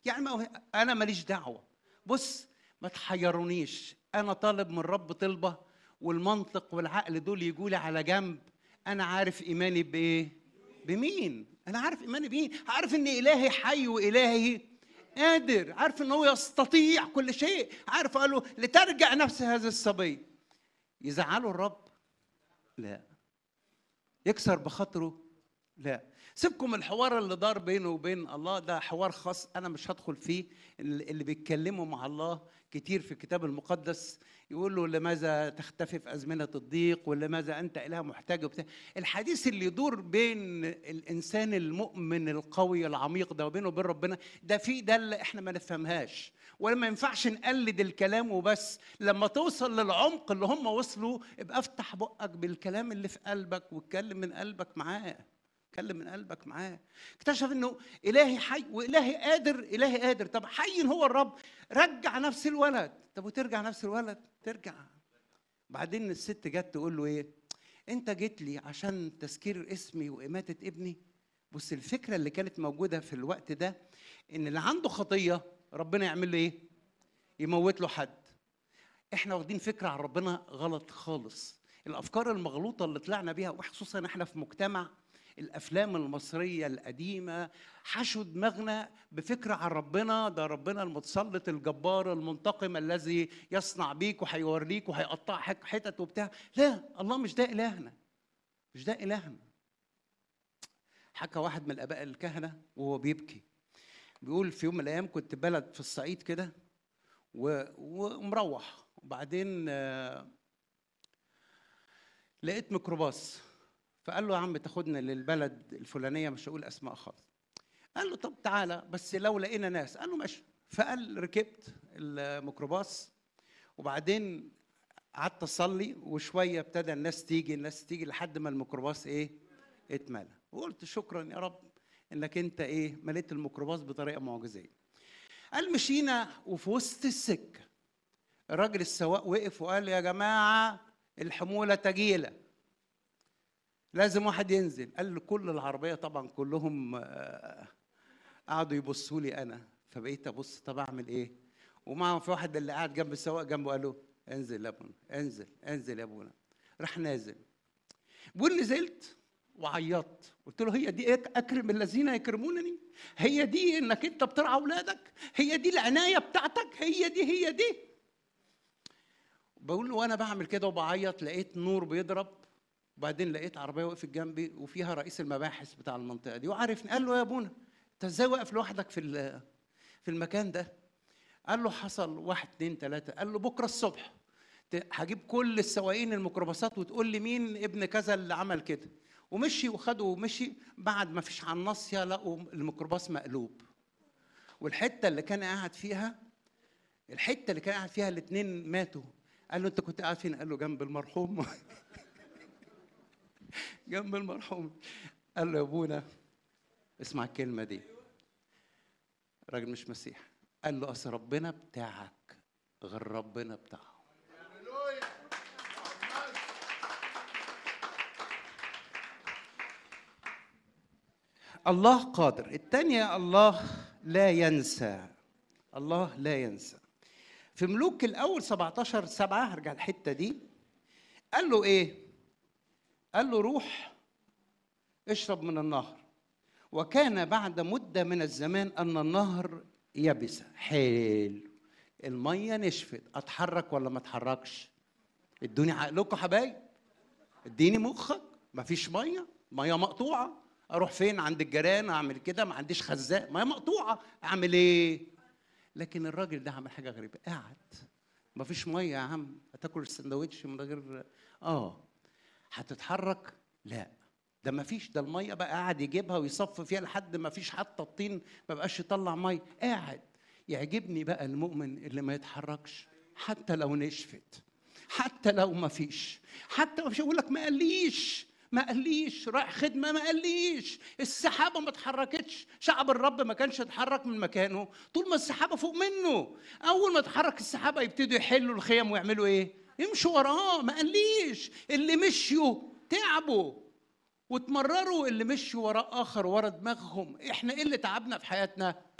يعني ما انا ماليش دعوه بص ما تحيرونيش انا طالب من رب طلبه والمنطق والعقل دول يجوا لي على جنب انا عارف ايماني بايه بمين انا عارف ايماني بمين عارف ان الهي حي والهي قادر عارف ان هو يستطيع كل شيء عارف قال له لترجع نفس هذا الصبي يزعله الرب لا يكسر بخاطره لا سيبكم الحوار اللي دار بينه وبين الله ده حوار خاص انا مش هدخل فيه اللي بيتكلموا مع الله كتير في الكتاب المقدس يقول له لماذا تختفي في ازمنه الضيق ولماذا انت اله محتاج وبتاع الحديث اللي يدور بين الانسان المؤمن القوي العميق ده وبينه وبين ربنا ده في ده اللي احنا ما نفهمهاش ولا ما ينفعش نقلد الكلام وبس لما توصل للعمق اللي هم وصلوا ابقى افتح بقك بالكلام اللي في قلبك واتكلم من قلبك معاه اتكلم من قلبك معاه اكتشف انه الهي حي والهي قادر الهي قادر طب حي هو الرب رجع نفس الولد طب وترجع نفس الولد ترجع بعدين الست جت تقول له ايه انت جيت لي عشان تذكير اسمي واماته ابني بص الفكره اللي كانت موجوده في الوقت ده ان اللي عنده خطيه ربنا يعمل له ايه يموت له حد احنا واخدين فكره عن ربنا غلط خالص الافكار المغلوطه اللي طلعنا بيها وخصوصا احنا في مجتمع الافلام المصريه القديمه حشوا دماغنا بفكره عن ربنا ده ربنا المتسلط الجبار المنتقم الذي يصنع بيك وهيوريك وهيقطع حتت وبتاع لا الله مش ده الهنا مش ده الهنا حكى واحد من الاباء الكهنه وهو بيبكي بيقول في يوم من الايام كنت بلد في الصعيد كده ومروح وبعدين لقيت ميكروباص فقال له يا عم تاخدنا للبلد الفلانيه مش هقول اسماء خالص قال له طب تعالى بس لو لقينا ناس قال له ماشي فقال ركبت الميكروباص وبعدين قعدت اصلي وشويه ابتدى الناس تيجي الناس تيجي لحد ما الميكروباص ايه اتملى وقلت شكرا يا رب انك انت ايه مليت الميكروباص بطريقه معجزيه قال مشينا وفي وسط السكه الراجل السواق وقف وقال يا جماعه الحموله تجيله لازم واحد ينزل قال له كل العربيه طبعا كلهم قعدوا يبصوا لي انا فبقيت ابص طب اعمل ايه ومعهم في واحد اللي قاعد جنب السواق جنبه قال له انزل يا ابونا انزل انزل يا ابونا راح نازل بيقول نزلت وعيطت قلت له هي دي اكرم الذين يكرمونني هي دي انك انت بترعى اولادك هي دي العنايه بتاعتك هي دي هي دي بقول له وانا بعمل كده وبعيط لقيت نور بيضرب وبعدين لقيت عربيه وقفت جنبي وفيها رئيس المباحث بتاع المنطقه دي وعارفني قال له يا ابونا انت ازاي واقف لوحدك في في المكان ده قال له حصل واحد اتنين تلاته قال له بكره الصبح هجيب كل السواقين الميكروباصات وتقول لي مين ابن كذا اللي عمل كده ومشي وخده ومشي بعد ما فيش على الناصيه لقوا الميكروباص مقلوب والحته اللي كان قاعد فيها الحته اللي كان قاعد فيها الاثنين ماتوا قال له انت كنت قاعد فين قال له جنب المرحوم جنب المرحوم قال له يا ابونا اسمع الكلمه دي راجل مش مسيح قال له اصل ربنا بتاعك غير ربنا بتاعه الله قادر الثانية الله لا ينسى الله لا ينسى في ملوك الأول 17 سبعة هرجع الحتة دي قال له إيه؟ قال له روح اشرب من النهر وكان بعد مدة من الزمان أن النهر يبس حلو المية نشفت أتحرك ولا ما أتحركش؟ ادوني عقلكم حبايب اديني مخك مفيش مية مية مقطوعة اروح فين عند الجيران اعمل كده ما عنديش خزاق ما هي مقطوعه اعمل ايه لكن الراجل ده عمل حاجه غريبه قعد ما فيش ميه يا عم هتاكل السندوتش من غير اه هتتحرك لا ده ما فيش ده الميه بقى قاعد يجيبها ويصف فيها لحد ما فيش حتى الطين ما بقاش يطلع ميه قاعد يعجبني بقى المؤمن اللي ما يتحركش حتى لو نشفت حتى لو ما فيش حتى مش يقول لك ما قاليش ما قاليش رايح خدمه ما قاليش السحابه ما اتحركتش شعب الرب ما كانش اتحرك من مكانه طول ما السحابه فوق منه اول ما اتحرك السحابه يبتدوا يحلوا الخيم ويعملوا ايه يمشوا وراه ما قاليش اللي مشيوا تعبوا وتمرروا اللي مشوا وراء اخر ورا دماغهم احنا ايه اللي تعبنا في حياتنا